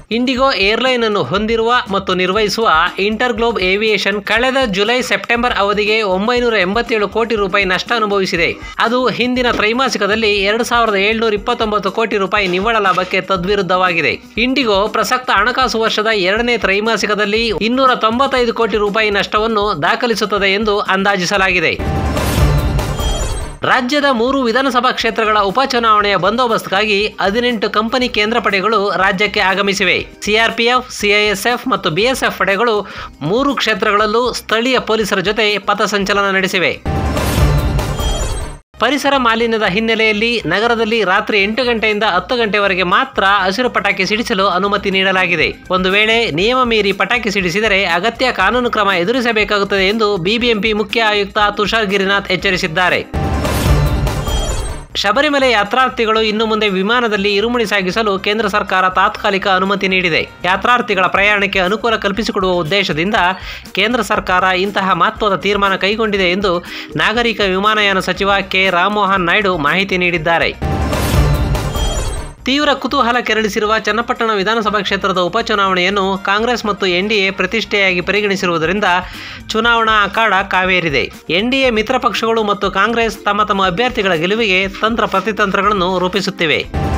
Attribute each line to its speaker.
Speaker 1: IndiGo airline ಅನ್ನು ಹೊಂದಿರುವ ಮತ್ತು ನಿರ್ವಹಿಸುವ ಇಂಟರ್ಗ್ಲೋಬ್ ಏವಿಯೇಷನ್ ಕಳೆದ ಜುಲೈ ಸೆಪ್ಟೆಂಬರ್ ಅವಧಿಗೆ ಒಂಬೈನೂರ ಎಂಬತ್ತೇಳು ಕೋಟಿ ರೂಪಾಯಿ ನಷ್ಟ ಅನುಭವಿಸಿದೆ ಅದು ಹಿಂದಿನ ತ್ರೈಮಾಸಿಕದಲ್ಲಿ ಎರಡು ಸಾವಿರದ ಏಳ್ನೂರ ಇಪ್ಪತ್ತೊಂಬತ್ತು ಕೋಟಿ ರೂಪಾಯಿ ನಿವ್ವಳ ಲಾಭಕ್ಕೆ ತದ್ವಿರುದ್ಧವಾಗಿದೆ ಇಂಡಿಗೋ ಪ್ರಸಕ್ತ ಹಣಕಾಸು ವರ್ಷದ ಎರಡನೇ ತ್ರೈಮಾಸಿಕದಲ್ಲಿ ಇನ್ನೂರ ತೊಂಬತ್ತೈದು ಕೋಟಿ ರೂಪಾಯಿ ನಷ್ಟವನ್ನು ದಾಖಲಿಸುತ್ತದೆ ಎಂದು ಅಂದಾಜಿಸಲಾಗಿದೆ ರಾಜ್ಯದ ಮೂರು ವಿಧಾನಸಭಾ ಕ್ಷೇತ್ರಗಳ ಉಪಚುನಾವಣೆಯ ಬಂದೋಬಸ್ತ್ಗಾಗಿ ಹದಿನೆಂಟು ಕಂಪನಿ ಕೇಂದ್ರ ಪಡೆಗಳು ರಾಜ್ಯಕ್ಕೆ ಆಗಮಿಸಿವೆ ಸಿಆರ್ಪಿಎಫ್ ಸಿಐಎಸ್ಎಫ್ ಮತ್ತು ಬಿಎಸ್ಎಫ್ ಪಡೆಗಳು ಮೂರು ಕ್ಷೇತ್ರಗಳಲ್ಲೂ ಸ್ಥಳೀಯ ಪೊಲೀಸರ ಜೊತೆ ಪಥಸಂಚಲನ ನಡೆಸಿವೆ ಪರಿಸರ ಮಾಲಿನ್ಯದ ಹಿನ್ನೆಲೆಯಲ್ಲಿ ನಗರದಲ್ಲಿ ರಾತ್ರಿ ಎಂಟು ಗಂಟೆಯಿಂದ ಹತ್ತು ಗಂಟೆವರೆಗೆ ಮಾತ್ರ ಹಸಿರು ಪಟಾಕಿ ಸಿಡಿಸಲು ಅನುಮತಿ ನೀಡಲಾಗಿದೆ ಒಂದು ವೇಳೆ ನಿಯಮ ಮೀರಿ ಪಟಾಕಿ ಸಿಡಿಸಿದರೆ ಅಗತ್ಯ ಕಾನೂನು ಕ್ರಮ ಎದುರಿಸಬೇಕಾಗುತ್ತದೆ ಎಂದು ಬಿಬಿಎಂಪಿ ಮುಖ್ಯ ಆಯುಕ್ತ ತುಷಾರ್ ಗಿರಿನಾಥ್ ಎಚ್ಚರಿಸಿದ್ದಾರೆ ಶಬರಿಮಲೆ ಯಾತ್ರಾರ್ಥಿಗಳು ಇನ್ನು ಮುಂದೆ ವಿಮಾನದಲ್ಲಿ ಇರುಮುಡಿ ಸಾಗಿಸಲು ಕೇಂದ್ರ ಸರ್ಕಾರ ತಾತ್ಕಾಲಿಕ ಅನುಮತಿ ನೀಡಿದೆ ಯಾತ್ರಾರ್ಥಿಗಳ ಪ್ರಯಾಣಕ್ಕೆ ಅನುಕೂಲ ಕಲ್ಪಿಸಿಕೊಡುವ ಉದ್ದೇಶದಿಂದ ಕೇಂದ್ರ ಸರ್ಕಾರ ಇಂತಹ ಮಹತ್ವದ ತೀರ್ಮಾನ ಕೈಗೊಂಡಿದೆ ಎಂದು ನಾಗರಿಕ ವಿಮಾನಯಾನ ಸಚಿವ ಕೆ ರಾಮಮೋಹನ್ ನಾಯ್ಡು ಮಾಹಿತಿ ನೀಡಿದ್ದಾರೆ ತೀವ್ರ ಕುತೂಹಲ ಕೆರಳಿಸಿರುವ ಚನ್ನಪಟ್ಟಣ ವಿಧಾನಸಭಾ ಕ್ಷೇತ್ರದ ಉಪಚುನಾವಣೆಯನ್ನು ಕಾಂಗ್ರೆಸ್ ಮತ್ತು ಎನ್ಡಿಎ ಪ್ರತಿಷ್ಠೆಯಾಗಿ ಪರಿಗಣಿಸಿರುವುದರಿಂದ ಚುನಾವಣಾ ಅಖಾಡ ಕಾವೇರಿದೆ ಎನ್ಡಿಎ ಮಿತ್ರ ಪಕ್ಷಗಳು ಮತ್ತು ಕಾಂಗ್ರೆಸ್ ತಮ್ಮ ತಮ್ಮ ಅಭ್ಯರ್ಥಿಗಳ ಗೆಲುವಿಗೆ ತಂತ್ರ ಪ್ರತಿತಂತ್ರಗಳನ್ನು ರೂಪಿಸುತ್ತಿವೆ